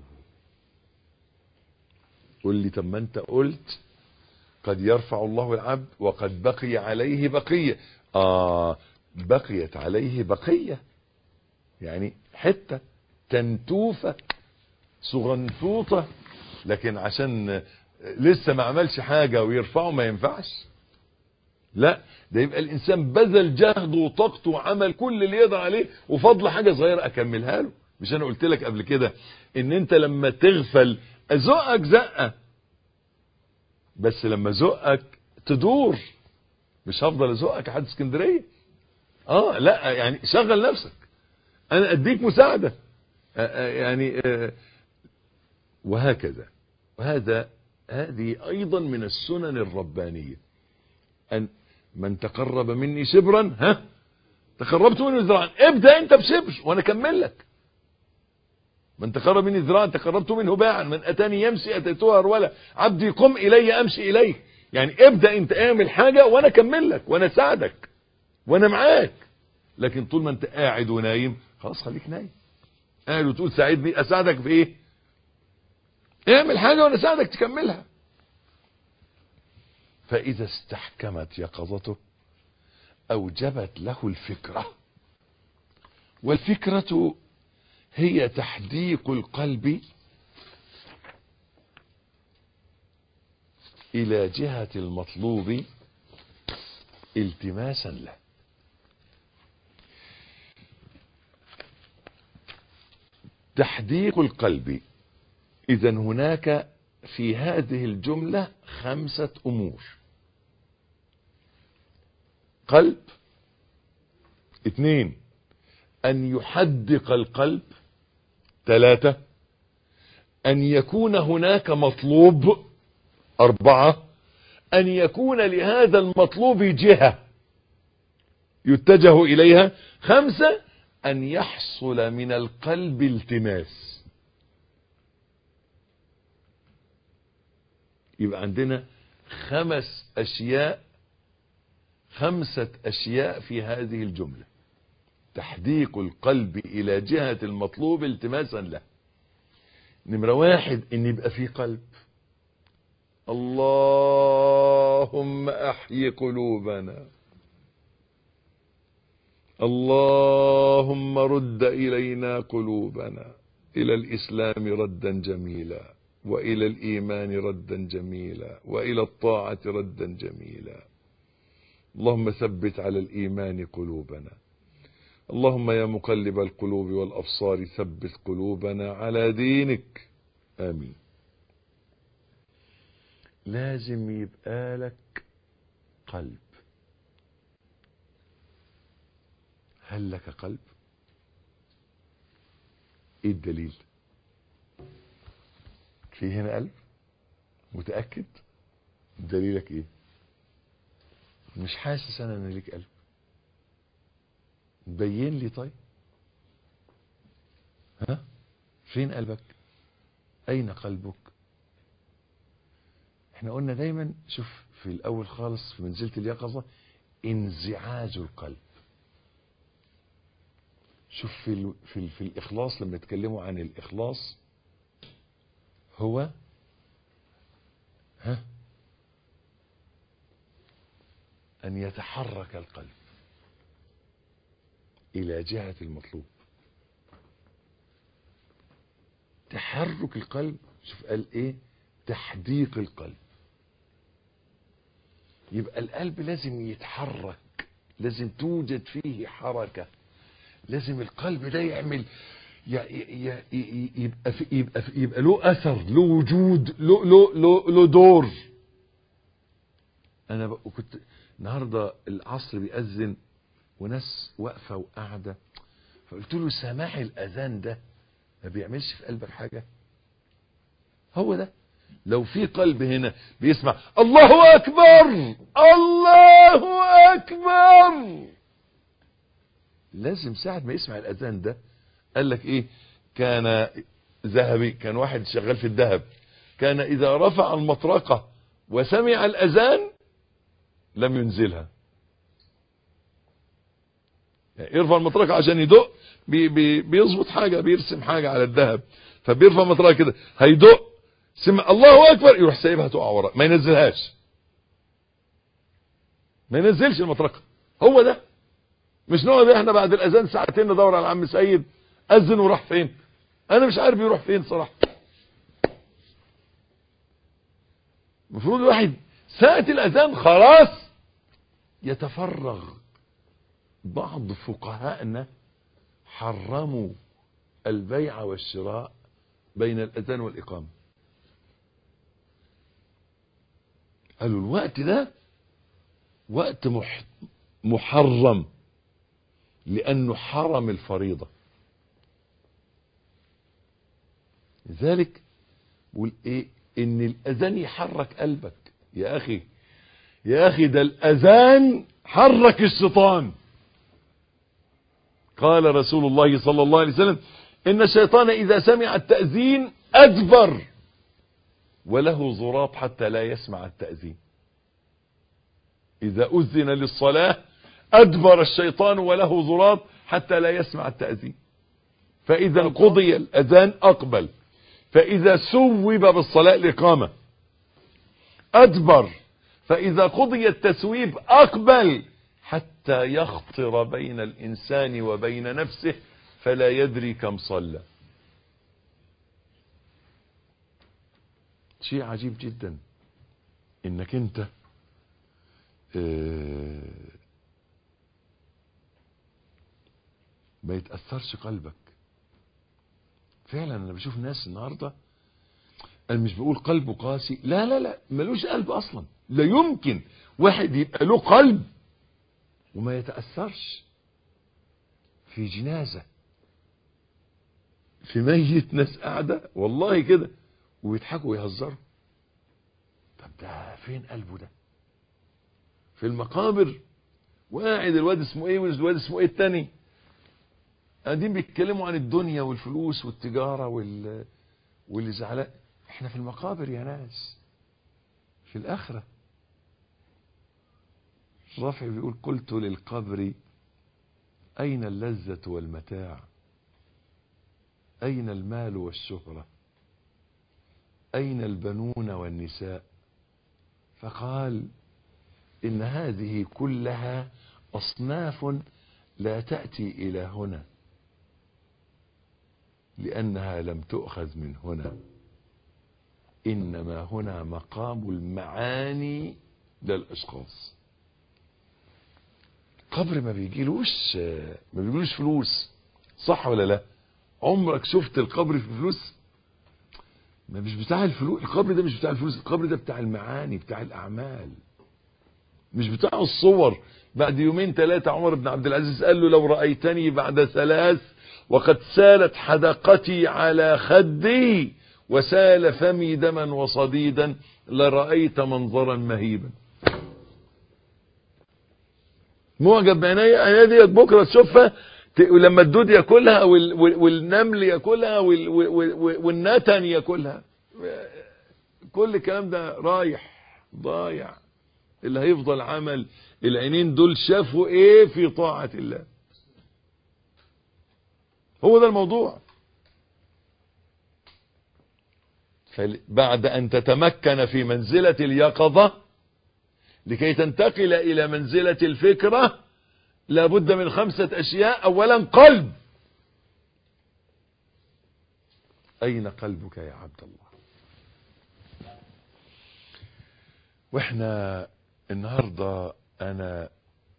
قل لي طب ما أنت قلت قد يرفع الله العبد وقد بقي عليه بقية آه بقيت عليه بقية يعني حتة تنتوفة صغنطوطة لكن عشان لسه ما عملش حاجة ويرفعه ما ينفعش لا ده يبقى الانسان بذل جهده وطاقته وعمل كل اللي يقدر عليه وفضل حاجة صغيرة اكملها له مش انا قلت لك قبل كده ان انت لما تغفل ازقك زقة بس لما زقك تدور مش هفضل ازقك لحد اسكندرية اه لا يعني شغل نفسك انا اديك مساعدة آه آه يعني آه وهكذا وهذا هذه ايضا من السنن الربانية ان من تقرب مني شبرا ها تقربت منه ذراعا ابدا انت بشبر وانا اكمل لك من تقرب مني ذراعا تقربت منه باعا من اتاني يمشي اتيته هرولا عبدي قم الي امشي اليك يعني ابدا انت اعمل حاجه وانا اكمل لك وانا اساعدك وانا معاك لكن طول ما انت قاعد ونايم خلاص خليك نايم قاعد وتقول ساعدني اساعدك في ايه اعمل حاجه وانا اساعدك تكملها فإذا استحكمت يقظته أوجبت له الفكرة والفكرة هي تحديق القلب إلى جهة المطلوب التماسا له تحديق القلب إذا هناك في هذه الجملة خمسة أمور قلب اثنين أن يحدق القلب ثلاثة أن يكون هناك مطلوب أربعة أن يكون لهذا المطلوب جهة يتجه إليها خمسة أن يحصل من القلب التماس يبقى عندنا خمس أشياء خمسة أشياء في هذه الجملة تحديق القلب إلى جهة المطلوب التماسا له نمرة واحد إن يبقى في قلب اللهم أحي قلوبنا اللهم رد إلينا قلوبنا إلى الإسلام ردا جميلا وإلى الإيمان ردا جميلا وإلى الطاعة ردا جميلا اللهم ثبت على الإيمان قلوبنا اللهم يا مقلب القلوب والأبصار ثبت قلوبنا على دينك آمين لازم يبقى لك قلب هل لك قلب ايه الدليل في هنا قلب متأكد دليلك ايه مش حاسس انا ان ليك قلب بين لي طيب ها فين قلبك اين قلبك احنا قلنا دايما شوف في الاول خالص في منزلة اليقظة انزعاج القلب شوف في ال في, ال في الاخلاص لما يتكلموا عن الاخلاص هو ها ان يتحرك القلب الى جهة المطلوب تحرك القلب شوف قال ايه تحديق القلب يبقى القلب لازم يتحرك لازم توجد فيه حركة لازم القلب ده يعمل يبقى في يبقى في يبقى له اثر له وجود له له له, له دور انا كنت النهارده العصر بيأذن وناس واقفه وقاعده فقلت له سماع الاذان ده ما بيعملش في قلبك حاجه هو ده لو في قلب هنا بيسمع الله اكبر الله اكبر لازم ساعة ما يسمع الاذان ده قال لك ايه كان ذهبي كان واحد شغال في الذهب كان اذا رفع المطرقة وسمع الاذان لم ينزلها يعني يرفع المطرقة عشان يدق بي بي بيظبط حاجة بيرسم حاجة على الذهب فبيرفع المطرقة كده هيدق سمع الله اكبر يروح سايبها تقع ورا ما ينزلهاش ما ينزلش المطرقه هو ده مش نقعد احنا بعد الاذان ساعتين ندور على عم سيد اذن وراح فين انا مش عارف يروح فين صراحه المفروض الواحد ساعه الاذان خلاص يتفرغ بعض فقهائنا حرموا البيع والشراء بين الاذان والاقامه قالوا الوقت ده وقت مح محرم لأنه حرم الفريضة لذلك بقول ايه ان الاذان يحرك قلبك يا اخي يا اخي ده الاذان حرك الشيطان قال رسول الله صلى الله عليه وسلم ان الشيطان اذا سمع التأذين ادبر وله ضراب حتى لا يسمع التأذين إذا أذن للصلاة أدبر الشيطان وله ضراب حتى لا يسمع التأذين فإذا قضي الأذان أقبل فإذا سوب بالصلاة الإقامة أدبر فإذا قضي التسويب أقبل حتى يخطر بين الإنسان وبين نفسه فلا يدري كم صلى شيء عجيب جدا انك انت اه ما يتأثرش قلبك فعلا انا بشوف ناس النهاردة انا مش بقول قلبه قاسي لا لا لا ملوش قلب اصلا لا يمكن واحد يبقى له قلب وما يتأثرش في جنازة في ميت ناس قاعدة والله كده ويضحكوا ويهزروا طب ده فين قلبه ده في المقابر وقاعد الواد اسمه ايه والواد اسمه ايه التاني قاعدين بيتكلموا عن الدنيا والفلوس والتجارة وال واللي زعلان احنا في المقابر يا ناس في الآخرة رافع بيقول قلت للقبر أين اللذة والمتاع أين المال والشهرة أين البنون والنساء فقال إن هذه كلها أصناف لا تأتي إلى هنا لأنها لم تؤخذ من هنا إنما هنا مقام المعاني للأشخاص قبر ما بيجيلوش ما بيجيلوش فلوس صح ولا لا عمرك شفت القبر في فلوس ما مش بتاع الفلوس القبر ده مش بتاع الفلوس القبر ده بتاع المعاني بتاع الأعمال مش بتاع الصور بعد يومين ثلاثة عمر بن عبد العزيز قال له لو رأيتني بعد ثلاث وقد سالت حدقتي على خدي وسال فمي دما وصديدا لرأيت منظرا مهيبا معجب بعينيا عينيا ديت بكره تشوفها لما الدود ياكلها والنمل ياكلها والنتن ياكلها كل الكلام ده رايح ضايع اللي هيفضل عمل العينين دول شافوا ايه في طاعة الله هو ده الموضوع بعد ان تتمكن في منزلة اليقظة لكي تنتقل الى منزلة الفكرة لابد من خمسة اشياء اولا قلب اين قلبك يا عبد الله واحنا النهاردة انا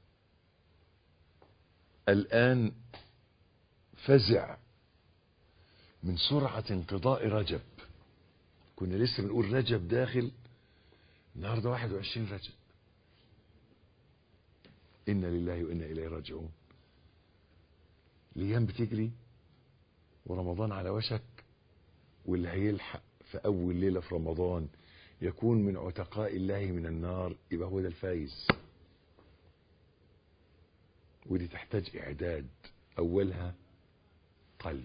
الان فزع من سرعة انقضاء رجب كنا لسه بنقول رجب داخل النهاردة 21 رجب إنا لله وإنا إليه راجعون الأيام بتجري ورمضان على وشك واللي هيلحق في أول ليلة في رمضان يكون من عتقاء الله من النار يبقى هو ده الفايز ودي تحتاج إعداد أولها قلب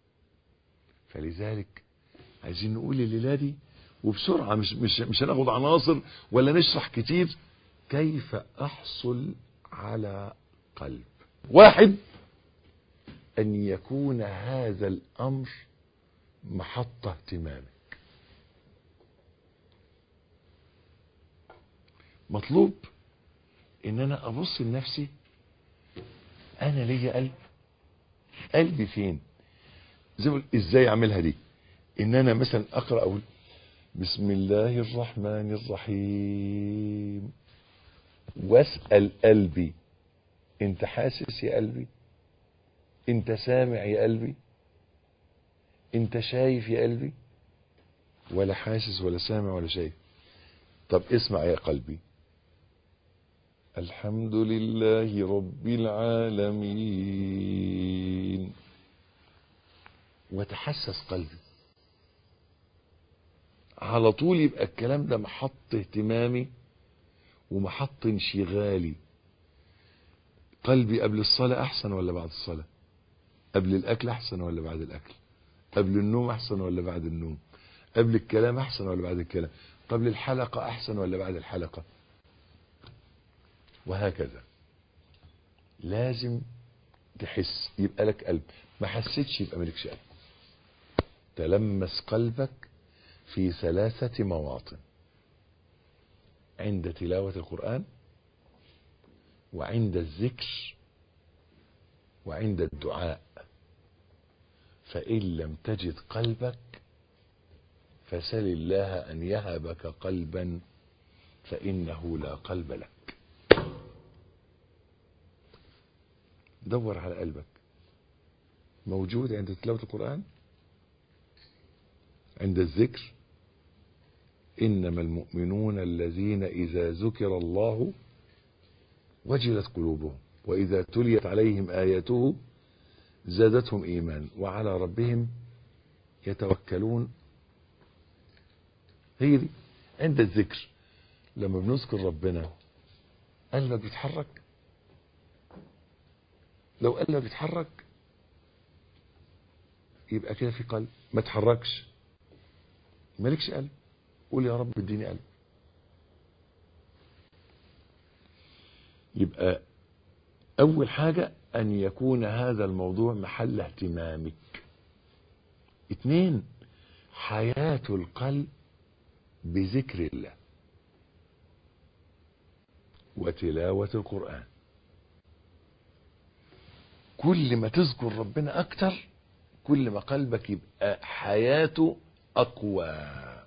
فلذلك عايزين نقول الليلة دي وبسرعة مش, مش, مش هناخد عناصر ولا نشرح كتير كيف أحصل على قلب واحد أن يكون هذا الأمر محط اهتمامك مطلوب ان انا ابص لنفسي انا ليا قلب قلبي فين زي ما ازاي اعملها دي ان انا مثلا اقرا اقول بسم الله الرحمن الرحيم واسال قلبي انت حاسس يا قلبي انت سامع يا قلبي انت شايف يا قلبي ولا حاسس ولا سامع ولا شايف طب اسمع يا قلبي الحمد لله رب العالمين وتحسس قلبي على طول يبقى الكلام ده محط اهتمامي ومحط انشغالي قلبي قبل الصلاة أحسن ولا بعد الصلاة قبل الأكل أحسن ولا بعد الأكل قبل النوم أحسن ولا بعد النوم قبل الكلام أحسن ولا بعد الكلام قبل الحلقة أحسن ولا بعد الحلقة وهكذا لازم تحس يبقى لك قلب ما حسيتش يبقى مالكش قلب تلمس قلبك في ثلاثة مواطن عند تلاوة القرآن وعند الذكر وعند الدعاء فإن لم تجد قلبك فسل الله أن يهبك قلبا فإنه لا قلب لك دور على قلبك موجود عند تلاوة القرآن عند الذكر إنما المؤمنون الذين إذا ذكر الله وجلت قلوبهم وإذا تليت عليهم آياته زادتهم إيمان وعلى ربهم يتوكلون هي دي عند الذكر لما بنذكر ربنا قلبك بيتحرك لو قلبك بيتحرك يبقى كده في قلب ما تحركش مالكش قلب قول يا رب اديني قلب يبقى اول حاجة ان يكون هذا الموضوع محل اهتمامك اتنين حياة القلب بذكر الله وتلاوة القرآن كل ما تذكر ربنا اكتر كل ما قلبك يبقى حياته اقوى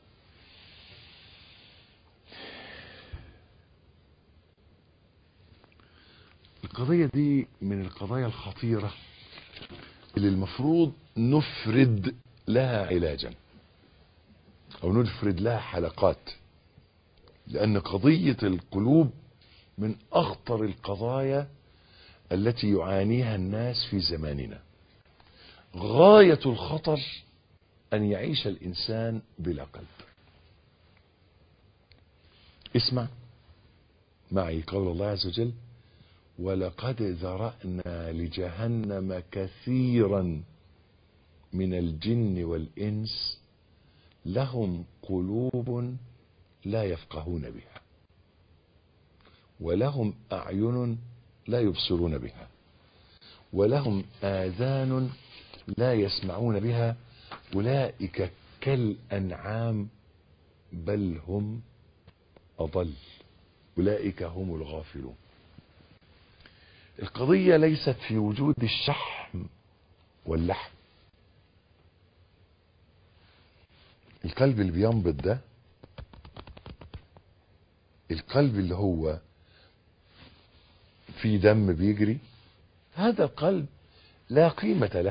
القضية دي من القضايا الخطيرة اللي المفروض نفرد لها علاجا او نفرد لها حلقات لان قضية القلوب من اخطر القضايا التي يعانيها الناس في زماننا غاية الخطر ان يعيش الانسان بلا قلب اسمع معي قول الله عز وجل ولقد ذرأنا لجهنم كثيرا من الجن والإنس لهم قلوب لا يفقهون بها ولهم أعين لا يبصرون بها ولهم آذان لا يسمعون بها أولئك كالأنعام بل هم أضل أولئك هم الغافلون القضية ليست في وجود الشحم واللحم القلب اللي بينبض ده القلب اللي هو في دم بيجري هذا القلب لا قيمة له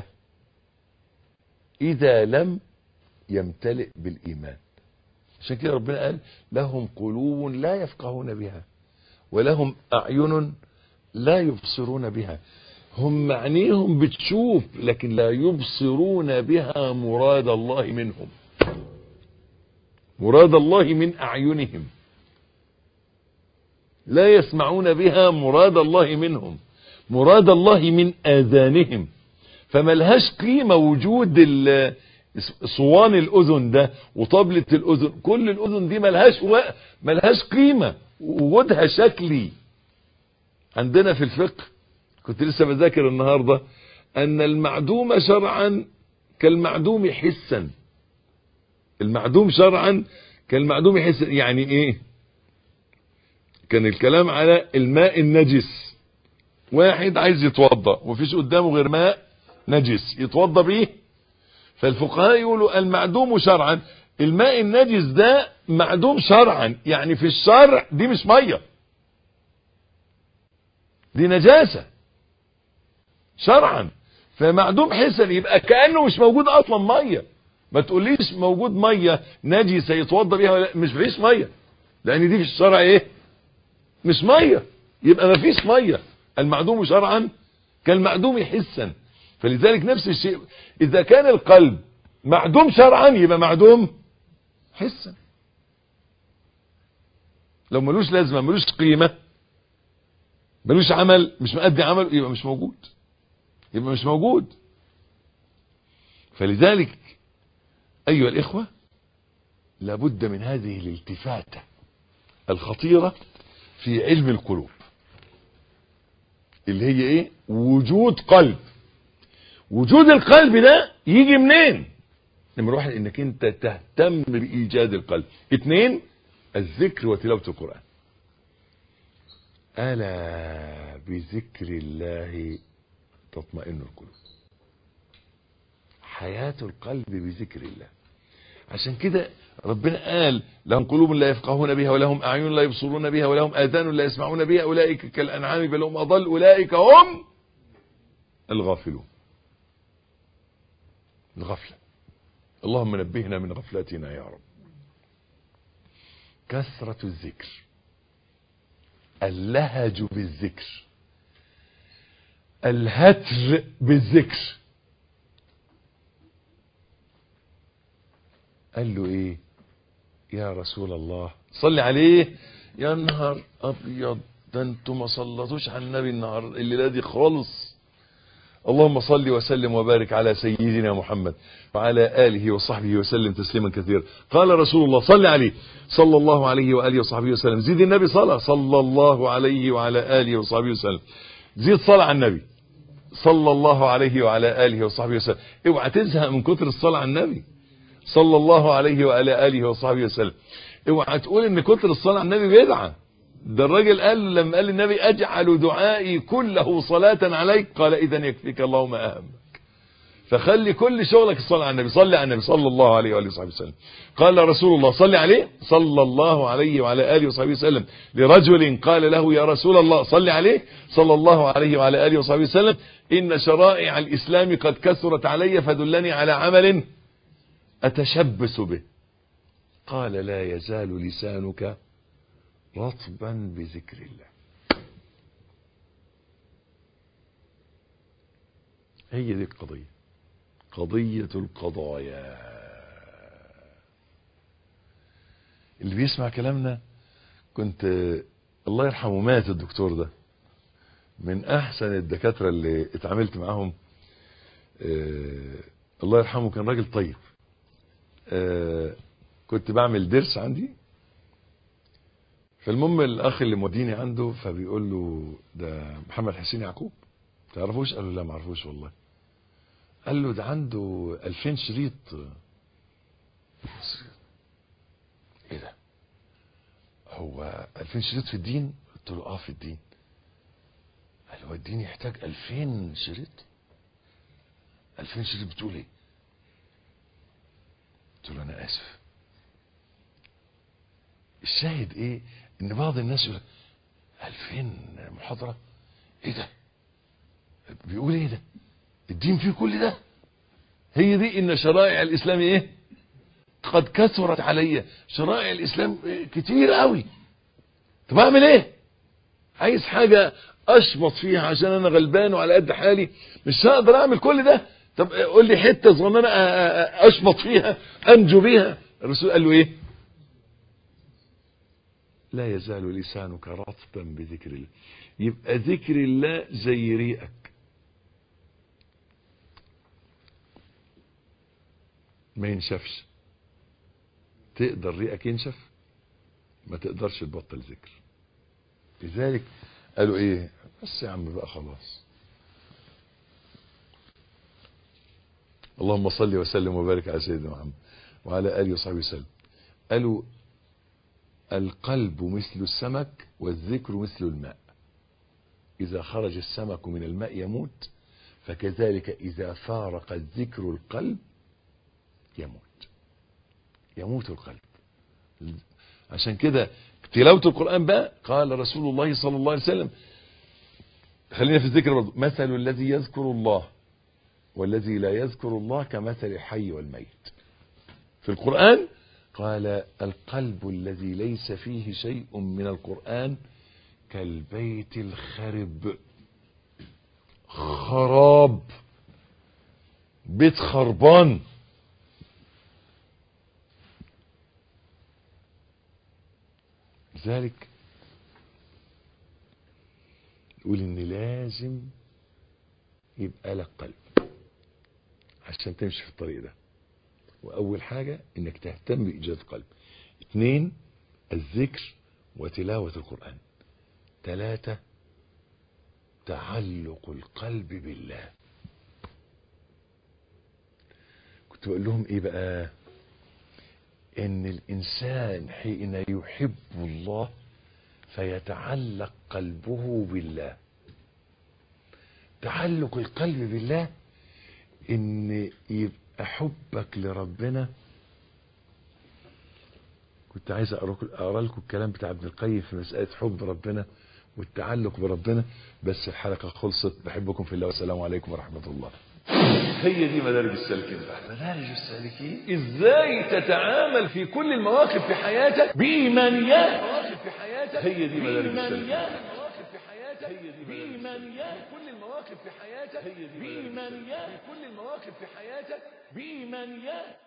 إذا لم يمتلئ بالإيمان عشان كده ربنا قال لهم قلوب لا يفقهون بها ولهم أعين لا يبصرون بها هم عينيهم بتشوف لكن لا يبصرون بها مراد الله منهم مراد الله من أعينهم لا يسمعون بها مراد الله منهم مراد الله من آذانهم فملهاش قيمة وجود صوان الأذن ده وطبلة الأذن كل الأذن دي ملهاش ملهاش قيمة وجودها شكلي عندنا في الفقه كنت لسه بذاكر النهاردة أن المعدوم شرعا كالمعدوم حسا المعدوم شرعا كالمعدوم حسا يعني ايه كان الكلام على الماء النجس واحد عايز يتوضا ومفيش قدامه غير ماء نجس يتوضا بيه فالفقهاء يقولوا المعدوم شرعا الماء النجس ده معدوم شرعا يعني في الشرع دي مش ميه دي نجاسة شرعا فمعدوم حسن يبقى كأنه مش موجود اصلا مية ما تقوليش موجود مية نجسة يتوضى بيها ولا مش فيش مية لان دي في الشرع ايه مش مية يبقى ما فيش مية المعدوم شرعا كالمعدوم حسا فلذلك نفس الشيء اذا كان القلب معدوم شرعا يبقى معدوم حسا لو ملوش لازمة ملوش قيمة ملوش عمل مش مأدي عمل يبقى مش موجود يبقى مش موجود فلذلك أيها الإخوة لابد من هذه الالتفاتة الخطيرة في علم القلوب اللي هي ايه وجود قلب وجود القلب ده يجي منين نمرة واحد انك انت تهتم بإيجاد القلب اتنين الذكر وتلاوة القرآن ألا بذكر الله تطمئن القلوب حياة القلب بذكر الله عشان كده ربنا قال لهم قلوب لا يفقهون بها ولهم أعين لا يبصرون بها ولهم آذان لا يسمعون بها أولئك كالأنعام بل هم أضل أولئك هم الغافلون الغفلة اللهم نبهنا من غفلتنا يا رب كثرة الذكر اللهج بالذكر الهتر بالذكر قال له ايه يا رسول الله صلي عليه يا نهار ابيض ده انتوا ما صلتوش على النبي النهار الليله دي خالص اللهم صل وسلم وبارك على سيدنا محمد وعلى آله وصحبه وسلم تسليما كثيرا قال رسول الله صل عليه صلى الله عليه وآله وصحبه وسلم زيد النبي صلاة صلى الله عليه وعلى آله وصحبه وسلم زيد صلاة على النبي صلى الله عليه وعلى آله وصحبه وسلم اوعى تزهق من كتر الصلاة على النبي صلى الله عليه وعلى آله وصحبه وسلم اوعى تقول ان كتر الصلاة على النبي بدعة ده الراجل قال لما قال النبي اجعل دعائي كله صلاة عليك قال اذا يكفيك اللهم اهمك فخلي كل شغلك الصلاة على النبي صلي على النبي صلى الله عليه وآله وصحبه وسلم قال رسول الله صلي عليه صلى الله عليه وعلى آله وصحبه وسلم لرجل قال له يا رسول الله صلي عليه صلى الله عليه وعلى آله وصحبه وسلم إن شرائع الإسلام قد كثرت علي فدلني على عمل أتشبث به قال لا يزال لسانك رطبا بذكر الله هي دي القضية قضية القضايا اللي بيسمع كلامنا كنت الله يرحمه مات الدكتور ده من احسن الدكاترة اللي اتعاملت معاهم آه الله يرحمه كان راجل طيب آه كنت بعمل درس عندي فالمهم الاخ اللي موديني عنده فبيقول له ده محمد حسين يعقوب تعرفوش قال له لا ما اعرفوش والله قال له ده عنده 2000 شريط ايه ده هو 2000 شريط في الدين قلت له اه في الدين قال هو الدين يحتاج 2000 شريط 2000 شريط بتقول ايه قلت له انا اسف الشاهد ايه ان بعض الناس يقول 2000 محاضرة ايه ده بيقول ايه ده الدين فيه كل ده هي دي ان شرائع الاسلام ايه قد كثرت علي شرائع الاسلام إيه؟ كتير قوي طب اعمل ايه عايز حاجة اشبط فيها عشان انا غلبان وعلى قد حالي مش هقدر اعمل كل ده طب قول لي حتة صغننة اشبط فيها انجو بيها الرسول قال له ايه لا يزال لسانك رطبا بذكر الله يبقى ذكر الله زي ريقك ما ينشفش تقدر ريقك ينشف ما تقدرش تبطل ذكر لذلك قالوا ايه بس يا عم بقى خلاص اللهم صل وسلم وبارك على سيدنا محمد وعلى اله وصحبه وسلم قالوا القلب مثل السمك والذكر مثل الماء إذا خرج السمك من الماء يموت فكذلك إذا فارق الذكر القلب يموت يموت القلب عشان كده تلاوة القرآن بقى قال رسول الله صلى الله عليه وسلم خلينا في الذكر برضه مثل الذي يذكر الله والذي لا يذكر الله كمثل الحي والميت في القرآن قال القلب الذي ليس فيه شيء من القرآن كالبيت الخرب خراب بيت خربان لذلك نقول ان لازم يبقى لك قلب عشان تمشي في الطريق ده واول حاجة انك تهتم بايجاد قلب اثنين الذكر وتلاوة القرآن ثلاثة تعلق القلب بالله كنت بقول لهم ايه بقى ان الانسان حين يحب الله فيتعلق قلبه بالله تعلق القلب بالله ان يبقى حبك لربنا كنت عايز اقرا لكم الكلام بتاع ابن القيم في مساله حب ربنا والتعلق بربنا بس الحلقه خلصت بحبكم في الله والسلام عليكم ورحمه الله هي دي مدارج السالكين بقى مدارج السالكين ازاي تتعامل في كل المواقف في حياتك بايمانيات في حياتك هي دي مدارج السالكين في حياتك هي دي بإيمانيات كل المواقف في حياتك هي دي بإيمانيات كل المواقف في حياتك بإيمانيات